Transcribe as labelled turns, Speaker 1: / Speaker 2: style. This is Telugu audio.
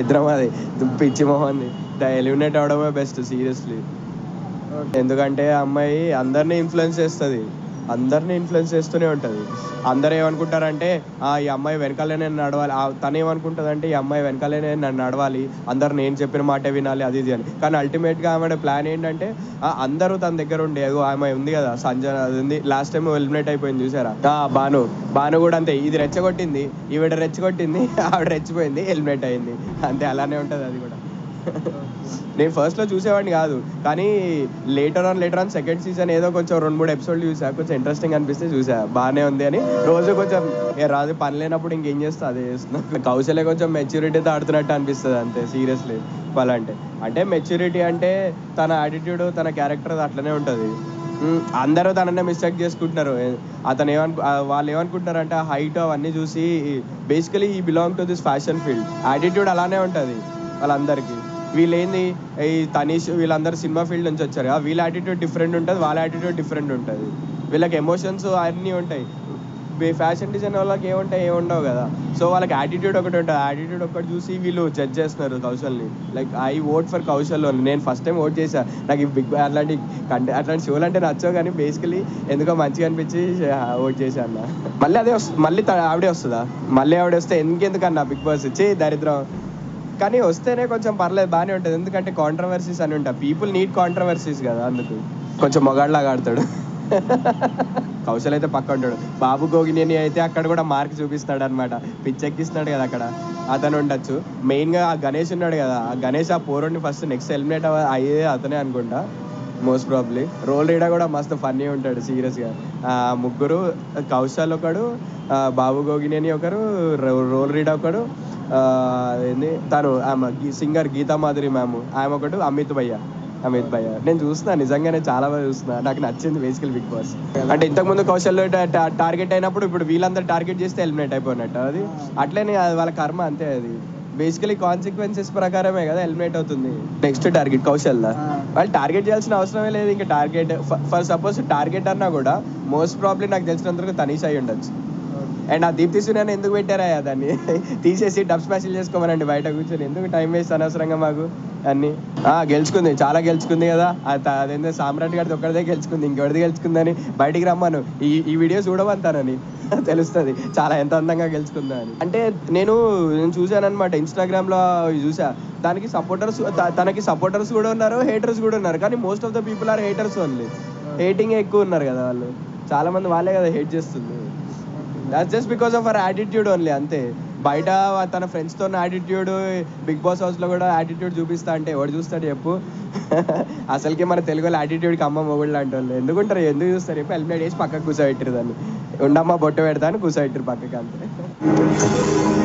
Speaker 1: దరిద్రం అది పిచ్చి మొహంది ఎలిమినేట్ అవడమే బెస్ట్ సీరియస్లీ ఎందుకంటే ఆ అమ్మాయి అందరినీ ఇన్ఫ్లుయెన్స్ చేస్తుంది అందరినీ ఇన్ఫ్లుయెన్స్ చేస్తూనే ఉంటుంది అందరూ ఏమనుకుంటారంటే "ఆ, ఈ అమ్మాయి వెనకాలే నేను నడవాలి ఆ, తను ఏమనుకుంటుంది అంటే ఈ అమ్మాయి వెనకాలే నేను నన్ను నడవాలి అందరు నేను చెప్పిన మాటే వినాలి అది ఇది అని కానీ అల్టిమేట్గా ఆమె ప్లాన్ ఏంటంటే ఆ, అందరూ తన దగ్గర ఉండే "అగో ఆమె ఉంది కదా సంజన అది ఉంది లాస్ట్ టైం ఎలిమినేట్ అయిపోయింది చూసారా ఆ, భాను భాను కూడా అంతే ఇది రెచ్చగొట్టింది ఈవిడ రెచ్చగొట్టింది ఆవిడ రెచ్చిపోయింది ఎలిమినేట్ అయింది అంతే అలానే ఉంటుంది అది కూడా నేను ఫస్ట్ లో చూసేవాడిని కాదు కానీ later on later on second season ఏదో కొంచెం రెండు మూడు ఎపిసోడ్లు చూసా కొంచెం ఇంట్రెస్టింగ్ అనిపిస్తే చూసా బాగానే ఉంది అని రోజు కొంచెం ఏ రాజు పని లేనప్పుడు ఇంకేం చేస్తా అదే చేస్తున్నా కౌశల్య కొంచెం మెచ్యూరిటీతో ఆడుతున్నట్టు అనిపిస్తుంది అంతే సీరియస్లీ చెప్పాలంటే అంటే మెచ్యూరిటీ అంటే తన యాటిట్యూడ్ తన క్యారెక్టర్ అట్లనే ఉంటుంది మ్, అందరూ తననే మిస్టేక్ చేసుకుంటున్నారు ఏ- అతను ఏమను ఆ, వాళ్ళు ఏమనుకుంటున్నారు అంటే హైట్ అవన్నీ చూసి బేసికలీ ఈ belong to this fashion field attitude అలానే ఉంటుంది వాళ్ళందరికీ వీళ్ళు ఏంది ఈ తనీష్ వీళ్ళందరూ సినిమా ఫీల్డ్ నుంచి వచ్చారు కదా, వీళ్ళ యాటిట్యూడ్ డిఫరెంట్ ఉంటుంది వాళ్ళ యాటిట్యూడ్ డిఫరెంట్ ఉంటుంది వీళ్ళకి ఎమోషన్స్ అన్నీ ఉంటాయి ఫ్యాషన్ డిజైన్ వాళ్ళకి ఏముంటాయి ఏమి ఉండవు కదా సో వాళ్ళకి యాటిట్యూడ్ ఒకటి ఉంటుంది యాటిట్యూడ్ ఒకటి చూసి వీళ్ళు జడ్జ్ చేస్తున్నారు కౌశల్ని like I vote for Kaushal only. నేను ఫస్ట్ టైం ఓట్ చేశా నాకు ఈ బిగ్ అట్లాంటి కంటే అట్లాంటి షోలు అంటే నచ్చవు కానీ బేసికలీ ఎందుకో మంచిగా అనిపించి ఓట్ చేశా అన్న మళ్ళీ అదే వస్తుంది మళ్ళీ త- ఆవిడే వస్తుందా మళ్ళీ ఆవిడ వస్తే ఎందుకెందుకన్నా బిగ్ బాస్ చే దరిద్రం కానీ వస్తేనే కొంచెం పర్లేదు బాగానే ఉంటుంది ఎందుకంటే కాంట్రవర్సీస్ అని ఉంటాయి పీపుల్ నీడ్ కాంట్రవర్సీస్ కదా అందుకు కొంచెం మొగాడిలాగా ఆడతాడు కౌశల్ అయితే పక్క ఉంటాడు బాబు గోగినేని అయితే అక్కడ కూడా మార్క్ చూపిస్తాడు అనమాట పిచ్చెక్కిస్తున్నాడు కదా అక్కడ అతను ఉండొచ్చు మెయిన్గా ఆ గణేష్ ఉన్నాడు కదా ఆ గణేష్ ఆ పోరుని ఫస్ట్ నెక్స్ట్ ఎలిమినేట్ అయ్యేది అతనే అనుకుంటా మోస్ట్ ప్రాబ్లీ రోల్ రీడా కూడా మస్తు ఫన్నీ ఉంటాడు సీరియస్గా ముగ్గురు కౌశల్ ఒకడు ఆ, బాబు గోగినేని ఒకరు రో- రోల్ రీడా ఒకడు ఆ, ఏంది తను ఆమె సింగర్ గీతా మాధురి మ్యామ్ ఆమె ఒకటి అమిత్ భయ్య అమిత్ భయ్య నేను చూస్తున్నా నిజంగానే చాలా బాగా చూస్తున్నా నాకు నచ్చింది బేసికల్ బిగ్ బాస్ అంటే ఇంతకుముందు కౌశల్ టార్గెట్ అయినప్పుడు ఇప్పుడు వీళ్ళందరూ టార్గెట్ చేస్తే ఎలిమినేట్ అయిపోయినట్టు అది అట్లనే అది వాళ్ళ కర్మ అంతే అది బేసికలీ కాన్సిక్వెన్సెస్ ప్రకారమే కదా ఎలిమినేట్ అవుతుంది నెక్స్ట్ టార్గెట్ కౌశల్ వాళ్ళు టార్గెట్ చేయాల్సిన అవసరమే లేదు ఇంకా టార్గెట్ ఫర్ సపోజ్ టార్గెట్ అన్నా కూడా మోస్ట్ ప్రాబ్లీ నాకు తెలిసినంత వరకు తనీష్ అయి ఉండొచ్చు అండ్ ఆ దీప్తి సునాని ఎందుకు పెట్టారా దాన్ని తీసేసి డబ్ స్మాషిల్ చేసుకోమనండి బయట కూర్చొని ఎందుకు టైం వేస్ట్ అనవసరంగా మాకు అన్ని ఆ గెలుచుకుంది చాలా గెలుచుకుంది కదా ఆ త- అదేందో సామ్రాట్ గారిది ఒక్కడిదే గెలుచుకుంది ఇంకెవరిది గెలుచుకుందని బయటికి రమ్మను ఈ ఈ వీడియో చూడమంటానని తెలుస్తుంది చాలా ఎంత అందంగా గెలుచుకుందా అని అంటే నేను నేను చూశాను అనమాట ఇన్స్టాగ్రామ్ లో చూసా దానికి సపోర్టర్స్ తనకి సపోర్టర్స్ కూడా ఉన్నారు హేటర్స్ కూడా ఉన్నారు కానీ most of the people are haters only hating ఎక్కువ ఉన్నారు కదా వాళ్ళు చాలా మంది వాళ్ళే కదా హేట్ చేస్తుంది that's just because of our attitude only అంతే బయట తన ఫ్రెండ్స్తో యాటిట్యూడ్ బిగ్ బాస్ హౌస్లో కూడా యాటిట్యూడ్ చూపిస్తా అంటే ఎవడు చూస్తాడు చెప్పు అసలుకి మన తెలుగులో యాటిట్యూడ్కి అమ్మ మొగుళ్ళు అంటే వాళ్ళు ఎందుకుంటారు ఎందుకు చూస్తారు చెప్పి హెల్మెట్ వేసి పక్కకు కూర్చోబెట్టారు దాన్ని ఉండమ్మ బొట్టు పెడతా అని కూర్చోబెట్టారు పక్కకి అంతే